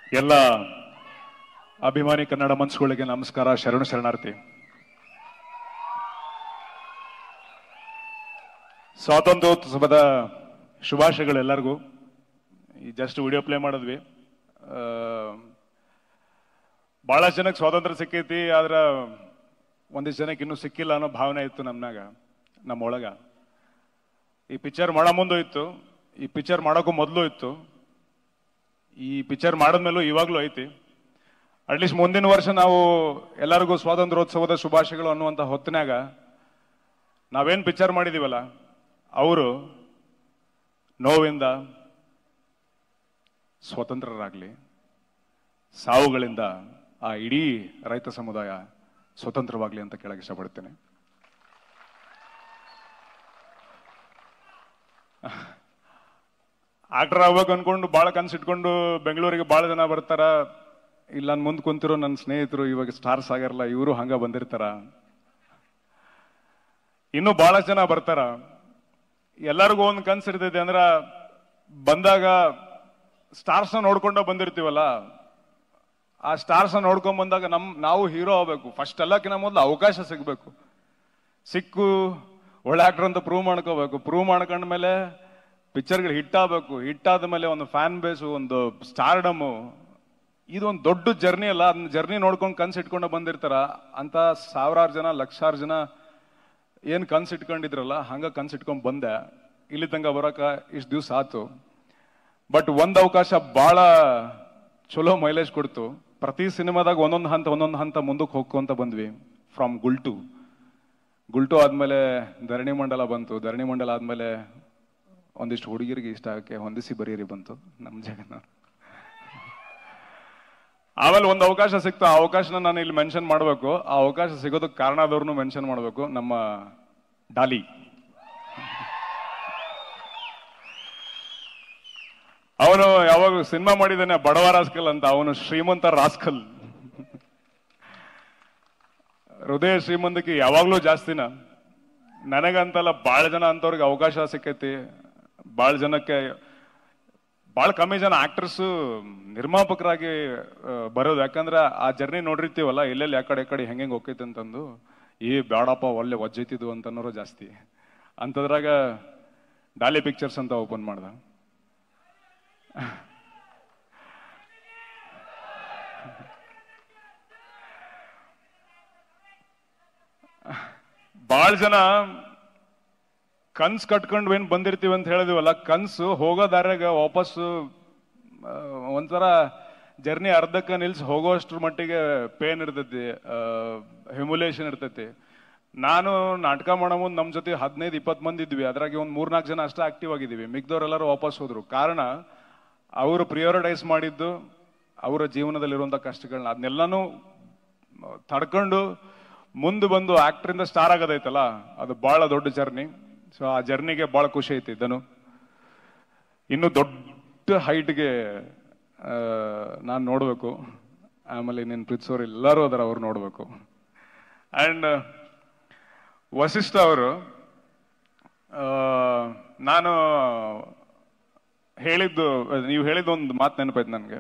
ಎಲ್ಲ ಅಭಿಮಾನಿ ಕನ್ನಡ ಮನಸ್ಸುಗಳಿಗೆ ನಮಸ್ಕಾರ ಶರಣು ಶರಣಾರ್ಥಿ ಸ್ವಾತಂತ್ರ್ಯೋತ್ಸವದ ಶುಭಾಶಯಗಳು ಎಲ್ಲರಿಗೂ ಈ ಜಸ್ಟ್ ವಿಡಿಯೋ ಪ್ಲೇ ಮಾಡಿದ್ವಿ ಆ, ಬಹಳ ಜನಕ್ಕೆ ಸ್ವಾತಂತ್ರ್ಯ ಸಿಕ್ಕೈತಿ ಆದ್ರೆ ಒಂದಿಷ್ಟು ಜನಕ್ಕೆ ಇನ್ನೂ ಸಿಕ್ಕಿಲ್ಲ ಅನ್ನೋ ಭಾವನೆ ಇತ್ತು ನಮ್ನಾಗ ನಮ್ಮೊಳಗ ಈ ಪಿಕ್ಚರ್ ಮಾಡೋ ಮುಂದೂ ಇತ್ತು ಈ ಪಿಕ್ಚರ್ ಮಾಡೋಕ್ಕೂ ಮೊದಲು ಇತ್ತು ಈ ಪಿಕ್ಚರ್ ಮಾಡಿದ್ಮೇಲೂ ಇವಾಗಲೂ ಐತಿ ಅಟ್ಲೀಸ್ಟ್ ಮುಂದಿನ ವರ್ಷ ನಾವು ಎಲ್ಲರಿಗೂ ಸ್ವಾತಂತ್ರ್ಯೋತ್ಸವದ ಶುಭಾಶಯಗಳು ಅನ್ನುವಂಥ ಹೊತ್ತಿನಾಗ ನಾವೇನು ಪಿಕ್ಚರ್ ಮಾಡಿದೀವಲ್ಲ ಅವರು ನೋವಿಂದ ಸ್ವತಂತ್ರರಾಗಲಿ ಸಾವುಗಳಿಂದ ಆ ಇಡೀ ರೈತ ಸಮುದಾಯ ಸ್ವತಂತ್ರವಾಗಲಿ ಅಂತ ಕೇಳಕ್ಕೆ ಇಷ್ಟಪಡ್ತೇನೆ ಆಕ್ಟರ್ ಆಗ್ಬೇಕು ಅನ್ಕೊಂಡು ಭಾಳ ಕನ್ಸಿಟ್ಕೊಂಡು ಬೆಂಗಳೂರಿಗೆ ಭಾಳ ಜನ ಬರ್ತಾರ ಇಲ್ಲ ನನ್ ಮುಂದೆ ಕುಂತಿರೋ ನನ್ನ ಸ್ನೇಹಿತರು ಇವಾಗ ಸ್ಟಾರ್ಸ್ ಆಗ್ಯಾರಲ್ಲ ಇವರು ಹಂಗ ಬಂದಿರ್ತಾರ ಇನ್ನೂ ಬಹಳಷ್ಟು ಜನ ಬರ್ತಾರ ಎಲ್ಲರಿಗೂ ಒಂದು ಕನ್ಸು ಇರ್ತೈತಿ ಅಂದ್ರ ಬಂದಾಗ ಸ್ಟಾರ್ಸ್ನ ನೋಡ್ಕೊಂಡ ಬಂದಿರ್ತೀವಲ್ಲ ಆ ಸ್ಟಾರ್ಸ್ನ ನೋಡ್ಕೊಂಡ್ ಬಂದಾಗ ನಮ್ ನಾವು ಹೀರೋ ಆಗ್ಬೇಕು ಫಸ್ಟ್ ಎಲ್ಲಕ್ಕಿಂತ ಮೊದಲು ಅವಕಾಶ ಸಿಗ್ಬೇಕು ಸಿಕ್ಕು ಒಳ್ಳೆ ಆಕ್ಟರ್ ಅಂತ ಪ್ರೂವ್ ಮಾಡ್ಕೋಬೇಕು ಪ್ರೂವ್ ಮಾಡ್ಕೊಂಡ್ಮೇಲೆ ಪಿಕ್ಚರ್ಗಳು ಹಿಟ್ ಆಗಬೇಕು ಹಿಟ್ ಆದ ಮೇಲೆ ಒಂದು ಫ್ಯಾನ್ ಬೇಸು ಒಂದು ಸ್ಟಾರ್ಡಮು ಇದು ಒಂದು ದೊಡ್ಡ ಜರ್ನಿ ಅಲ್ಲ ಅದನ್ನ ಜರ್ನಿ ನೋಡ್ಕೊಂಡು ಕನ್ಸು ಇಟ್ಕೊಂಡು ಬಂದಿರ್ತಾರ ಅಂತ ಸಾವಿರಾರು ಜನ ಲಕ್ಷಾರು ಜನ ಏನ್ ಕನ್ಸು ಇಟ್ಕೊಂಡಿದ್ರಲ್ಲ ಹಂಗ ಕನ್ಸು ಇಟ್ಕೊಂಡ್ ಬಂದೆ ಇಲ್ಲಿ ತನಕ ಬರೋಕ ಇಷ್ಟು ದಿವ್ಸ ಆತು ಬಟ್ ಒಂದ್ ಅವಕಾಶ ಬಹಳ ಚಲೋ ಮೈಲೇಜ್ ಕೊಡ್ತು ಪ್ರತಿ ಸಿನಿಮಾದಾಗ ಒಂದೊಂದು ಹಂತ ಒಂದೊಂದು ಹಂತ ಮುಂದಕ್ಕೆ ಹೋಗ್ಕೊಂತ ಬಂದ್ವಿ ಫ್ರಮ್ ಗುಲ್ಟು ಗುಲ್ಟು ಆದ್ಮೇಲೆ ಧರಣಿ ಮಂಡಲ ಬಂತು ಧರಣಿ ಮಂಡಲ ಆದ್ಮೇಲೆ ಒಂದಿಷ್ಟು ಹುಡುಗಿರಿಗೆ ಇಷ್ಟ ಆಗಕ್ಕೆ ಹೊಂದಿಸಿ ಬರೀರಿ ಬಂತು ನಮ್ಮ ಜಗನ್ನ ಆಮೇಲೆ ಒಂದು ಅವಕಾಶ ಸಿಕ್ತು ಆ ಅವಕಾಶನ ನಾನು ಇಲ್ಲಿ ಮೆನ್ಷನ್ ಮಾಡಬೇಕು ಆ ಅವಕಾಶ ಸಿಗೋದಕ್ಕೆ ಕಾರಣ ಆದವ್ರನ್ನು ಮೆನ್ಷನ್ ಮಾಡಬೇಕು ನಮ್ಮ ಡಾಲಿ ಅವನು ಯಾವಾಗ ಸಿನಿಮಾ ಮಾಡಿದ್ದಾನೆ ಬಡವ ರಾಸ್ಕಲ್ ಅಂತ ಅವನು ಶ್ರೀಮಂತ ರಾಸ್ಕಲ್ ಹೃದಯ ಶ್ರೀಮಂತಕ್ಕೆ ಯಾವಾಗ್ಲೂ ಜಾಸ್ತಿನ ನನಗಂತಲ್ಲ ಭಾಳ ಜನ ಅಂತವ್ರಿಗೆ ಅವಕಾಶ ಸಿಕ್ಕೈತಿ ಭಾಳ ಜನಕ್ಕೆ ಭಾಳ ಕಮ್ಮಿ ಜನ ಆಕ್ಟರ್ಸ್ ನಿರ್ಮಾಪಕರಾಗಿ ಆ, ಬರೋದು ಯಾಕಂದ್ರೆ ಆ ಜರ್ನಿ ನೋಡಿರ್ತೀವಲ್ಲ ಎಲ್ಲೆಲ್ಲಿ ಯಾಕಡೆ ಯಾಕಡೆ ಹೆಂಗೆ ಹೆಂಗೆ ಹೋಗ್ತೈತೆ ಅಂತಂದು ಈ ಬ್ಯಾಡಪ್ಪ ಒಳ್ಳೆ ಒಜ್ಜೈತಿದ್ವು ಅಂತ ಅನ್ನೋರು ಜಾಸ್ತಿ ಅಂಥದ್ರಾಗ ಡಾಲಿ ಪಿಕ್ಚರ್ಸ್ ಅಂತ ಓಪನ್ ಮಾಡ್ದ ಭಾಳ ಜನ ಕನ್ಸ್ ಕಟ್ಕೊಂಡು ಏನ್ ಬಂದಿರ್ತೀವಿ ಅಂತ ಹೇಳಿದಿವಲ್ಲ ಕನ್ಸು ಹೋಗೋ ದಾರ್ಯಾಗ ವಾಪಸ್ಸು ಆ, ಒಂಥರ ಜರ್ನಿ ಅರ್ಧಕ್ಕೆ ನಿಲ್ಸಿ ಹೋಗೋಷ್ಟ್ರ ಮಟ್ಟಿಗೆ ಪೇನ್ ಇರ್ತೈತಿ ಹ್ಯುಮುಲೇಷನ್ ಇರ್ತೈತಿ ನಾನು ನಾಟಕ ಮಾಡೋ ಮುಂದೆ ನಮ್ಮ ಜೊತೆ ಹದಿನೈದು ಇಪ್ಪತ್ತು ಮಂದಿ ಇದ್ವಿ ಅದ್ರಾಗೆ ಒಂದು ಮೂರ್ನಾಲ್ಕು ಜನ ಅಷ್ಟೇ ಆಕ್ಟಿವ್ ಆಗಿದ್ದೀವಿ ಮಿಗ್ದವ್ರೆಲ್ಲರೂ ವಾಪಸ್ ಹೋದ್ರು ಕಾರಣ ಅವರು ಪ್ರಿಯೋರಿಟೈಸ್ ಮಾಡಿದ್ದು ಅವರ ಜೀವನದಲ್ಲಿರುವಂಥ ಕಷ್ಟಗಳನ್ನ ಅದನ್ನೆಲ್ಲನೂ ತಡ್ಕೊಂಡು ಮುಂದೆ ಬಂದು ಆಕ್ಟರಿಂದ ಸ್ಟಾರ್ ಆಗೋದೈತಲ್ಲ ಅದು ಬಹಳ ದೊಡ್ಡ ಜರ್ನಿ ಸೊ ಆ ಜರ್ನಿಗೆ ಬಹಳ ಖುಷಿ ಐತಿ ಇದನ್ನು ಇನ್ನು ದೊಡ್ಡ ಹೈಟ್ಗೆ ನಾನು ನೋಡಬೇಕು ಆಮೇಲೆ ನೀನು ಪ್ರೀತಿಸೋರು ಎಲ್ಲರೂ ಅದರ ಅವ್ರು ನೋಡಬೇಕು ಆ್ಯಂಡ್ ವಸಿಷ್ಠ ಅವರು ಆ, ನಾನು ಹೇಳಿದ್ದು ನೀವು ಹೇಳಿದ್ದು ಒಂದು ಮಾತು ನೆನಪಾಯ್ತು ನನಗೆ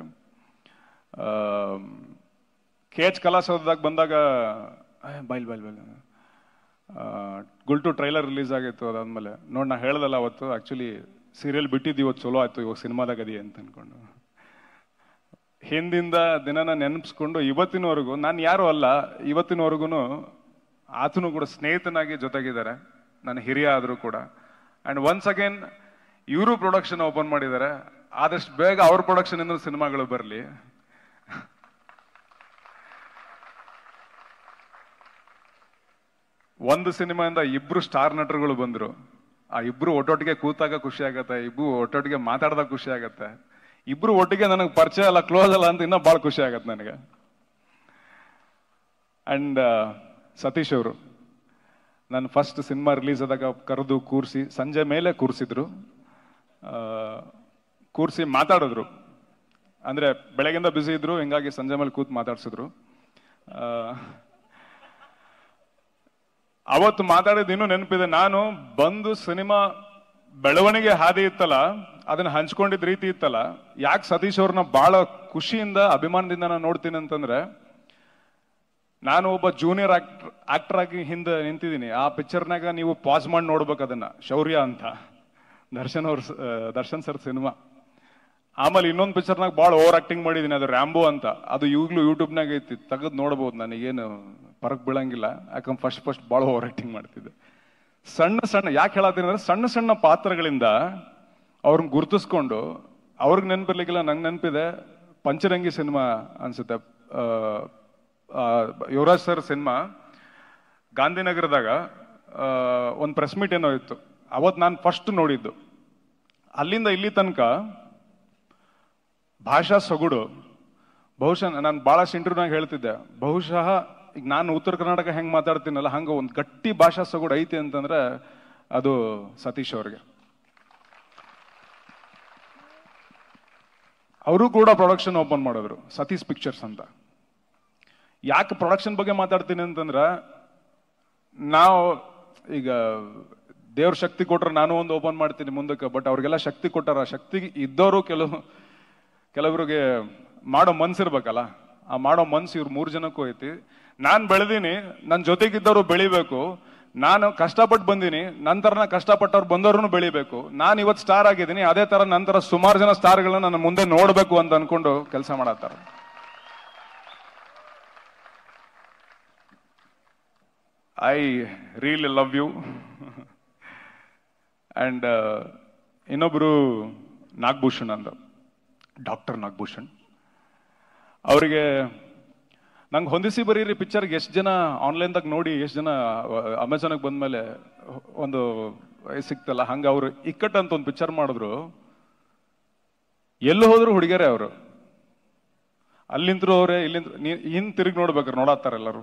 ಕೆ ಎಚ್ ಕಲಾಸೌಧದಾಗ ಬಂದಾಗ ಏ, ಬೈಲ್ ಬೈಲ್ ಬೈಲ್ ಆ, ಗುಲ್ಟು ಟ್ರೈಲರ್ ರಿಲೀಸ್ ಆಗಿತ್ತು ಅದಾದ್ಮೇಲೆ ನೋಡಿ ನಾ ಹೇಳ್ದಲ್ಲ ಅವತ್ತು ಆಕ್ಚುಲಿ ಸೀರಿಯಲ್ ಬಿಟ್ಟಿದ್ದು ಇವತ್ತು ಚಲೋ ಆಯ್ತು ಇವಾಗ ಸಿನಿಮಾದಾಗ ಅದಿ ಅಂತ ಅನ್ಕೊಂಡು ಹಿಂದಿಂದ ದಿನನ ನೆನಪಿಸ್ಕೊಂಡು ಇವತ್ತಿನವರೆಗೂ ನಾನು ಯಾರು ಅಲ್ಲ ಇವತ್ತಿನವರೆಗೂ ಆತನು ಕೂಡ ಸ್ನೇಹಿತನಾಗಿ ಜೊತೆಗಿದ್ದಾರೆ ನನ್ನ ಹಿರಿಯ ಆದರೂ ಕೂಡ ಅಂಡ್ ಒನ್ಸ್ ಅಗೇನ್ ಇವರು ಪ್ರೊಡಕ್ಷನ್ ಓಪನ್ ಮಾಡಿದ್ದಾರೆ ಆದಷ್ಟು ಬೇಗ ಅವ್ರ ಪ್ರೊಡಕ್ಷನ್ ಇಂದ ಸಿನಿಮಾಗಳು ಬರಲಿ ಒಂದು ಸಿನಿಮಾಯಿಂದ ಇಬ್ರು ಸ್ಟಾರ್ ನಟರುಗಳು ಬಂದ್ರು ಆ ಇಬ್ರು ಒಟ್ಟೊಟ್ಟಿಗೆ ಕೂತಾಗ ಖುಷಿ ಆಗತ್ತೆ ಇಬ್ರು ಒಟ್ಟೊಟ್ಟಿಗೆ ಮಾತಾಡಿದಾಗ ಖುಷಿ ಆಗತ್ತೆ ಇಬ್ರು ಒಟ್ಟಿಗೆ ನನಗೆ ಪರಿಚಯ ಅಲ್ಲ ಕ್ಲೋಸ್ ಅಲ್ಲ ಅಂತ ಇನ್ನೂ ಭಾಳ ಖುಷಿ ಆಗತ್ತೆ ನನಗೆ ಅಂಡ್ ಸತೀಶ್ ಅವರು ನಾನು ಫಸ್ಟ್ ಸಿನಿಮಾ ರಿಲೀಸ್ ಆದಾಗ ಕರೆದು ಕೂರಿಸಿ ಸಂಜೆ ಮೇಲೆ ಕೂರಿಸಿದ್ರು ಕೂರಿಸಿ ಮಾತಾಡಿದ್ರು ಅಂದ್ರೆ ಬೆಳಗಿಂದ ಬ್ಯುಸಿ ಇದ್ರು ಹಿಂಗಾಗಿ ಸಂಜೆ ಮೇಲೆ ಕೂತ್ ಮಾತಾಡ್ಸಿದ್ರು ಆ, ಅವತ್ತು ಮಾತಾಡಿದ ಇನ್ನೂ ನೆನಪಿದೆ ನಾನು ಬಂದು ಸಿನಿಮಾ ಬೆಳವಣಿಗೆ ಹಾದಿ ಇತ್ತಲ್ಲ ಅದನ್ನ ಹಂಚ್ಕೊಂಡಿದ್ ರೀತಿ ಇತ್ತಲ್ಲ ಯಾಕೆ ಸತೀಶ್ ಅವ್ರನ್ನ ಬಹಳ ಖುಷಿಯಿಂದ ಅಭಿಮಾನದಿಂದ ನಾನು ನೋಡ್ತೀನಿ ಅಂತಂದ್ರೆ ನಾನು ಒಬ್ಬ ಜೂನಿಯರ್ ಆಕ್ಟರ್ ಆಕ್ಟರ್ ಆಗಿ ಹಿಂದೆ ನಿಂತಿದ್ದೀನಿ ಆ ಪಿಕ್ಚರ್ನಾಗ ನೀವು ಪಾಸ್ ಮಾಡಿ ನೋಡ್ಬೇಕು ಅದನ್ನ ಶೌರ್ಯ ಅಂತ ದರ್ಶನ್ ಅವ್ರ ಸ- ಆ, ದರ್ಶನ್ ಸರ್ ಸಿನಿಮಾ ಆಮೇಲೆ ಇನ್ನೊಂದು ಪಿಕ್ಚರ್ನಾಗ ಭಾಳ ಓವರ್ ಆಕ್ಟಿಂಗ್ ಮಾಡಿದ್ದೀನಿ ಅದು ರ್ಯಾಂಬೋ ಅಂತ ಅದು ಈಗಲೂ ಯೂಟ್ಯೂಬ್ನಾಗ ಐತಿ ತೆಗೆದು ನೋಡ್ಬೋದು ನನಗೇನು ಪರಕ್ ಬೀಳಂಗಿಲ್ಲ ಯಾಕಂದ್ರೆ ಫಸ್ಟ್ ಫಸ್ಟ್ ಭಾಳ ಓವರ್ ಆಕ್ಟಿಂಗ್ ಮಾಡ್ತಿದ್ದೆ ಸಣ್ಣ ಸಣ್ಣ ಯಾಕೆ ಹೇಳತ್ತೀನಿ ಅಂದ್ರೆ ಸಣ್ಣ ಸಣ್ಣ ಪಾತ್ರಗಳಿಂದ ಅವ್ರನ್ನ ಗುರುತಿಸ್ಕೊಂಡು ಅವ್ರಿಗೆ ನೆನಪಿರ್ಲಿಕ್ಕಿಲ್ಲ ನಂಗೆ ನೆನಪಿದೆ ಪಂಚರಂಗಿ ಸಿನಿಮಾ ಅನ್ಸುತ್ತೆ ಆ, ಆ, ಯುವರಾಜ್ ಸರ್ ಸಿನಿಮಾ ಗಾಂಧಿನಗರದಾಗ ಒಂದು ಪ್ರೆಸ್ ಮೀಟ್ ಏನೋ ಇತ್ತು ಅವತ್ತು ನಾನು ಫಸ್ಟ್ ನೋಡಿದ್ದು ಅಲ್ಲಿಂದ ಇಲ್ಲಿ ತನಕ ಭಾಷಾ ಸೊಗಡು ಬಹುಶಃ ನಾನು ಭಾಳಷ್ಟು ಇಂಟರ್ವ್ಯೂನಾಗ ಹೇಳ್ತಿದ್ದೆ ಬಹುಶಃ ಈಗ ನಾನು ಉತ್ತರ ಕರ್ನಾಟಕ ಹೆಂಗೆ ಮಾತಾಡ್ತೀನಲ್ಲ ಹಂಗೆ ಒಂದು ಗಟ್ಟಿ ಭಾಷಾ ಸೊಗಡು ಐತಿ ಅಂತಂದ್ರೆ ಅದು ಸತೀಶ್ ಅವ್ರಿಗೆ ಅವರು ಕೂಡ ಪ್ರೊಡಕ್ಷನ್ ಓಪನ್ ಮಾಡಿದ್ರು ಸತೀಶ್ ಪಿಕ್ಚರ್ಸ್ ಅಂತ ಯಾಕೆ ಪ್ರೊಡಕ್ಷನ್ ಬಗ್ಗೆ ಮಾತಾಡ್ತೀನಿ ಅಂತಂದ್ರ ನಾವು ಈಗ ದೇವ್ರ ಶಕ್ತಿ ಕೊಟ್ರೆ ನಾನು ಒಂದು ಓಪನ್ ಮಾಡ್ತೀನಿ ಮುಂದಕ್ಕೆ ಬಟ್ ಅವ್ರಿಗೆಲ್ಲ ಶಕ್ತಿ ಕೊಟ್ಟಾರ ಶಕ್ತಿ ಇದ್ದವರು ಕೆಲವು ಕೆಲವರಿಗೆ ಮಾಡೋ ಮನ್ಸಿರ್ಬೇಕಲ್ಲ ಆ ಮಾಡೋ ಮನ್ಸು ಇವ್ರು ಮೂರು ಜನಕ್ಕೂ ಐತಿ ನಾನು ಬೆಳೆದೀನಿ ನನ್ನ ಜೊತೆಗಿದ್ದವರು ಬೆಳಿಬೇಕು ನಾನು ಕಷ್ಟಪಟ್ಟು ಬಂದೀನಿ ನಂತರ ಕಷ್ಟಪಟ್ಟವ್ರು ಬಂದವ್ರು ಬೆಳಿಬೇಕು ನಾನು ಇವತ್ತು ಸ್ಟಾರ್ ಆಗಿದ್ದೀನಿ ಅದೇ ತರ ನಂತರ ಸುಮಾರು ಜನ ಸ್ಟಾರ್ಗಳನ್ನ ನನ್ನ ಮುಂದೆ ನೋಡ್ಬೇಕು ಅಂತ ಅನ್ಕೊಂಡು ಕೆಲಸ ಮಾಡತ್ತಾರ I really love you and ಇನ್ನೊಬ್ರು ನಾಗಭೂಷಣ್ ಅಂತ ಡಾಕ್ಟರ್ ನಾಗಭೂಷಣ್ ಅವರಿಗೆ ನಂಗೆ ಹೊಂದಿಸಿ ಬರೀರಿ ಪಿಕ್ಚರ್ಗೆ ಎಷ್ಟು ಜನ ಆನ್ಲೈನ್ದಾಗ ನೋಡಿ ಎಷ್ಟು ಜನ ಅಮೆಝಾನಿಗೆ ಬಂದ್ಮೇಲೆ ಒಂದು ಸಿಕ್ತಲ್ಲ ಹಂಗೆ ಅವರು ಇಕ್ಕಟ್ ಅಂತ ಒಂದು ಪಿಕ್ಚರ್ ಮಾಡಿದ್ರು ಎಲ್ಲಿ ಹೋದ್ರು ಹುಡುಗಿಯರೇ ಅವರು ಅಲ್ಲಿಂದ್ರು ಅವರೇ ಇಲ್ಲಿಂದ ಹಿಂದ್ ತಿರುಗಿ ನೋಡ್ಬೇಕಾರೆ ನೋಡತ್ತಾರ ಎಲ್ಲರೂ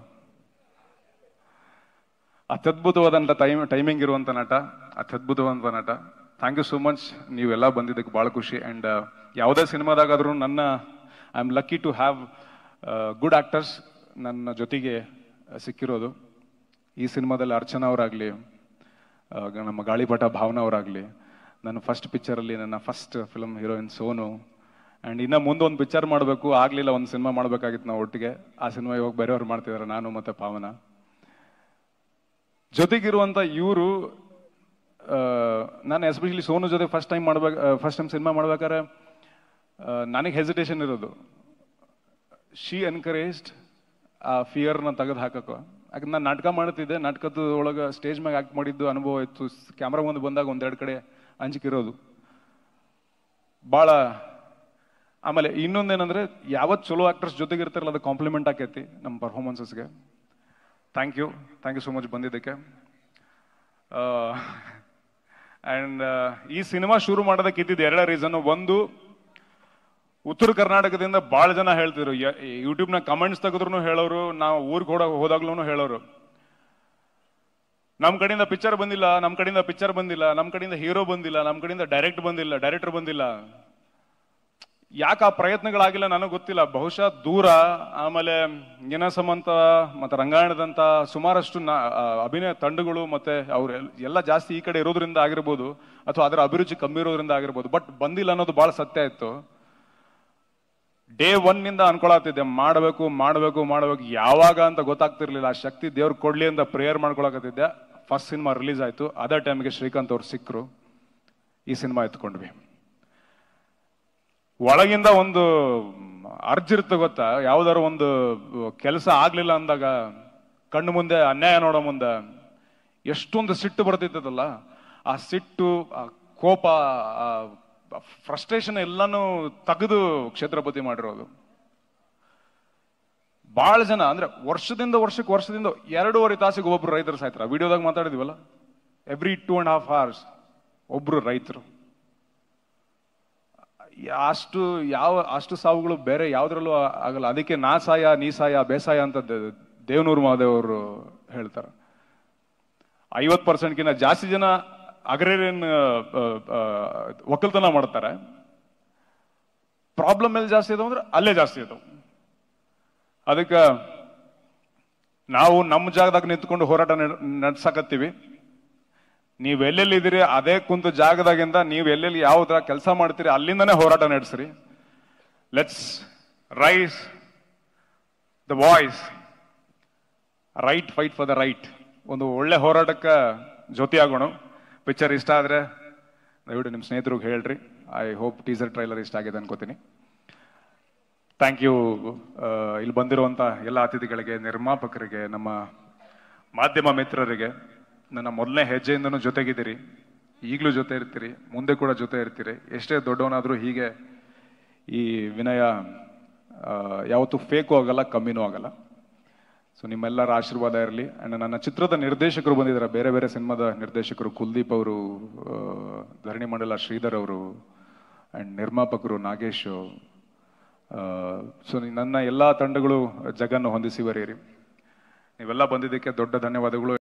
ಅತ್ಯದ್ಭುತವಾದಂಥ ಟೈಮ್ ಟೈಮಿಂಗ್ ಇರುವಂಥ ನಟ ಅತ್ಯದ್ಭುತವಾದಂಥ ನಟ ಥ್ಯಾಂಕ್ ಯು ಸೋ ಮಚ್ ನೀವೆಲ್ಲ ಬಂದಿದ್ದಕ್ಕೆ ಭಾಳ ಖುಷಿ ಆ್ಯಂಡ್ ಯಾವುದೇ ಸಿನಿಮಾದಾಗಾದ್ರೂ ನನ್ನ I am lucky to have good actors ನನ್ನ ಜೊತೆಗೆ ಸಿಕ್ಕಿರೋದು ಈ ಸಿನಿಮಾದಲ್ಲಿ ಅರ್ಚನಾ ಅವರಾಗಲಿ ನಮ್ಮ ಗಾಳಿಪಟ ಭಾವನಾ ಅವರಾಗಲಿ ನನ್ನ ಫಸ್ಟ್ ಪಿಕ್ಚರಲ್ಲಿ ನನ್ನ first film heroine Sonu and ಇನ್ನು ಮುಂದೆ ಒಂದು ಪಿಕ್ಚರ್ ಮಾಡಬೇಕು ಆಗಲಿಲ್ಲ ಒಂದು ಸಿನಿಮಾ ಮಾಡಬೇಕಾಗಿತ್ತು ನಾವು ಒಟ್ಟಿಗೆ ಆ ಸಿನಿಮಾ ಇವಾಗ ಬೇರೆಯವ್ರು ಮಾಡ್ತಿದ್ದಾರೆ ನಾನು ಮತ್ತು ಭಾವನಾ ಜೊತೆಗಿರುವಂತ ಇವರು ನಾನು ಎಸ್ಪೆಷಲಿ ಸೋನು ಜೊತೆ ಫಸ್ಟ್ ಟೈಮ್ ಮಾಡ್ಬೇಕು ಫಸ್ಟ್ ಟೈಮ್ ಸಿನಿಮಾ ಮಾಡ್ಬೇಕಾದ್ರೆ ನನಗೆ ಹೆಸಿಟೇಷನ್ ಇರೋದು ಶಿ ಎನ್ಕರೇಜ್ಡ್ ಆ ಫಿಯರ್ನ ತೆಗೆದು ಹಾಕಕ್ಕೆ ಯಾಕಂದ್ರೆ ನಾನು ನಾಟಕ ಮಾಡ್ತಿದ್ದೆ ನಾಟಕದ ಒಳಗೆ ಸ್ಟೇಜ್ ಮ್ಯಾಗ ಆಕ್ಟ್ ಮಾಡಿದ್ದು ಅನುಭವ ಇತ್ತು ಕ್ಯಾಮ್ರಾ ಮುಂದೆ ಬಂದಾಗ ಒಂದೆರಡು ಕಡೆ ಅಂಜಿಕಿರೋದು ಭಾಳ ಆಮೇಲೆ ಇನ್ನೊಂದೇನಂದ್ರೆ ಯಾವತ್ತು ಚಲೋ ಆಕ್ಟರ್ಸ್ ಜೊತೆಗೆ ಇರ್ತಾರಲ್ಲ ಅದು ಕಾಂಪ್ಲಿಮೆಂಟ್ ಆಕೈತಿ ನಮ್ಮ ಪರ್ಫಾರ್ಮೆನ್ಸಸ್ಗೆ thank you thank you so much ಬಂದಿದ್ದಕ್ಕೆ ಆ್ಯಂಡ್ ಈ ಸಿನಿಮಾ ಶುರು ಮಾಡೋದಕ್ಕೆ ಇದ್ದಿದ್ದು ಎರಡೇ ರೀಸನ್ ಒಂದು ಉತ್ತರ ಕರ್ನಾಟಕದಿಂದ ಭಾಳ ಜನ ಹೇಳ್ತಿದ್ರು ಯೂಟ್ಯೂಬ್ನ ಕಮೆಂಟ್ಸ್ ತೆಗೆದ್ರು ಹೇಳೋರು ನಾವು ಊರಿಗೆ ಹೋಡ ಹೋದಾಗ್ಲೂ ಹೇಳೋರು ನಮ್ಮ ಕಡೆಯಿಂದ ಪಿಕ್ಚರ್ ಬಂದಿಲ್ಲ ನಮ್ಮ ಕಡೆಯಿಂದ ಪಿಕ್ಚರ್ ಬಂದಿಲ್ಲ ನಮ್ಮ ಕಡೆಯಿಂದ ಹೀರೋ ಬಂದಿಲ್ಲ ನಮ್ಮ ಕಡೆಯಿಂದ ಡೈರೆಕ್ಟ್ ಬಂದಿಲ್ಲ ಡೈರೆಕ್ಟರ್ ಬಂದಿಲ್ಲ ಯಾಕೆ ಆ ಪ್ರಯತ್ನಗಳಾಗಿಲ್ಲ ನನಗೆ ಗೊತ್ತಿಲ್ಲ ಬಹುಶಃ ದೂರ ಆಮೇಲೆ ಸಮಂತ ಮತ್ತೆ ರಂಗಾಯಣದಂತ ಸುಮಾರಷ್ಟು ನ- ಆ, ಅಭಿನಯ ತಂಡಗಳು ಮತ್ತೆ ಅವ್ರ ಎಲ್ಲ ಜಾಸ್ತಿ ಈ ಕಡೆ ಇರೋದ್ರಿಂದ ಆಗಿರ್ಬೋದು ಅಥವಾ ಅದರ ಅಭಿರುಚಿ ಕಮ್ಮಿ ಇರೋದ್ರಿಂದ ಆಗಿರ್ಬೋದು ಬಟ್ ಬಂದಿಲ್ಲ ಅನ್ನೋದು ಬಹಳ ಸತ್ಯ ಇತ್ತು ಡೇ ಒನ್ ನಿಂದ ಅನ್ಕೊಳತ್ತಿದ್ದೆ ಮಾಡಬೇಕು ಮಾಡಬೇಕು ಮಾಡಬೇಕು ಯಾವಾಗ ಅಂತ ಗೊತ್ತಾಗ್ತಿರ್ಲಿಲ್ಲ ಆ ಶಕ್ತಿ ದೇವ್ರು ಕೊಡ್ಲಿ ಅಂತ ಪ್ರೇಯರ್ ಮಾಡ್ಕೊಳಕತ್ತಿದ್ದೆ ಫಸ್ಟ್ ಸಿನಿಮಾ ರಿಲೀಸ್ ಆಯ್ತು ಅದೇ ಟೈಮ್ಗೆ ಶ್ರೀಕಾಂತ್ ಅವ್ರು ಸಿಕ್ಕರು ಈ ಸಿನಿಮಾ ಎತ್ಕೊಂಡ್ವಿ ಒಳಗಿಂದ ಒಂದು ಅರ್ಜಿ ಇರುತ್ತೆ ಗೊತ್ತಾ ಯಾವ್ದಾರು ಒಂದು ಕೆಲಸ ಆಗ್ಲಿಲ್ಲ ಅಂದಾಗ ಕಣ್ಣು ಮುಂದೆ ಅನ್ಯಾಯ ನೋಡೋ ಮುಂದೆ ಎಷ್ಟೊಂದು ಸಿಟ್ಟು ಬರ್ತಿತ್ತದಲ್ಲ ಆ ಸಿಟ್ಟು ಆ ಕೋಪ ಫ್ರಸ್ಟ್ರೇಷನ್ ಎಲ್ಲಾನು ತೆಗೆದು ಕ್ಷೇತ್ರಪತಿ ಮಾಡಿರೋದು ಬಹಳ ಜನ ಅಂದ್ರೆ ವರ್ಷದಿಂದ ವರ್ಷಕ್ಕೆ ವರ್ಷದಿಂದ ಎರಡೂವರೆ ತಾಸಿಗೆ ಒಬ್ರು ರೈತರು ಸಾಯ್ತಾರ ವಿಡಿಯೋದಾಗ ಮಾತಾಡಿದಿವಲ್ಲ every two and half hours ಒಬ್ರು ರೈತರು ಅಷ್ಟು ಯಾವ ಅಷ್ಟು ಸಾವುಗಳು ಬೇರೆ ಯಾವ್ದ್ರಲ್ಲೂ ಆ- ಆಗಲ್ಲ ಅದಕ್ಕೆ ನಾ ಸಾಯ ನೀ ಸಾಯ ಬೇಸಾಯ ಅಂತ ದೇ- ದೇವನೂರು ಮಹಾದೇವರು ಹೇಳ್ತಾರೆ ಐವತ್ ಪರ್ಸೆಂಟ್ಗಿಂತ ಜಾಸ್ತಿ ಜನ ಅಗ್ರೇರಿಯನ್ ಒಕ್ಕಲ್ತನ ಮಾಡ್ತಾರೆ ಪ್ರಾಬ್ಲಮ್ ಎಲ್ಲಿ ಜಾಸ್ತಿ ಇದಾವ ಅಂದ್ರೆ ಅಲ್ಲೇ ಜಾಸ್ತಿ ಇದಾವ ಅದಕ್ಕೆ ನಾವು ನಮ್ಮ ಜಾಗದಾಗ ನಿಂತ್ಕೊಂಡು ಹೋರಾಟ ನಡ್- ನಡ್ಸಕತ್ತೀವಿ ನೀವು ಎಲ್ಲೆಲ್ಲಿದ್ದೀರಿ ಅದೇ ಕುಂತ ಜಾಗದಾಗಿಂದ ನೀವು ಎಲ್ಲೆಲ್ಲಿ ಯಾವ ಕೆಲಸ ಮಾಡ್ತೀರಿ ಅಲ್ಲಿಂದನೇ ಹೋರಾಟ ನಡೆಸ್ರಿ let's raise the voice right fight for the right ಒಂದು ಒಳ್ಳೆ ಹೋರಾಟಕ್ಕೆ ಜೊತೆಯಾಗೋಣ ಪಿಕ್ಚರ್ ಇಷ್ಟ ಆದ್ರೆ ದಯವಿಟ್ಟು ನಿಮ್ಮ ಸ್ನೇಹಿತರಿಗೆ ಹೇಳ್ರಿ ಐ ಹೋಪ್ ಟೀಸರ್ ಟ್ರೈಲರ್ ಇಷ್ಟ ಆಗಿದೆ ಅನ್ಕೋತೀನಿ ಥ್ಯಾಂಕ್ ಯು ಇಲ್ಲಿ ಬಂದಿರುವಂತ ಎಲ್ಲ ಅತಿಥಿಗಳಿಗೆ ನಿರ್ಮಾಪಕರಿಗೆ ನಮ್ಮ ಮಾಧ್ಯಮ ಮಿತ್ರರಿಗೆ ನನ್ನ ಮೊದಲನೇ ಹೆಜ್ಜೆಯಿಂದನೂ ಜೊತೆಗಿದ್ದೀರಿ ಈಗಲೂ ಜೊತೆ ಇರ್ತೀರಿ ಮುಂದೆ ಕೂಡ ಜೊತೆ ಇರ್ತೀರಿ ಎಷ್ಟೇ ದೊಡ್ಡವನಾದರೂ ಹೀಗೆ ಈ ವಿನಯ ಆ, ಯಾವತ್ತೂ ಫೇಕು ಆಗಲ್ಲ ಕಮ್ಮಿನೂ ಆಗಲ್ಲ ಸೊ ನಿಮ್ಮೆಲ್ಲರ ಆಶೀರ್ವಾದ ಇರಲಿ ಅಂಡ್ ನನ್ನ ಚಿತ್ರದ ನಿರ್ದೇಶಕರು ಬಂದಿದ್ದಾರೆ ಬೇರೆ ಬೇರೆ ಸಿನಿಮಾದ ನಿರ್ದೇಶಕರು ಕುಲ್ದೀಪ್ ಅವರು ಆ, ಧರಣಿ ಮಂಡಲ ಶ್ರೀಧರ್ ಅವರು ಅಂಡ್ ನಿರ್ಮಾಪಕರು ನಾಗೇಶ್ ಸೊ ನನ್ನ ಎಲ್ಲಾ ತಂಡಗಳು ಜಗನ್ನು ಹೊಂದಿಸಿ ಬರೀರಿ ನೀವೆಲ್ಲ ಬಂದಿದ್ದಕ್ಕೆ ದೊಡ್ಡ ಧನ್ಯವಾದಗಳು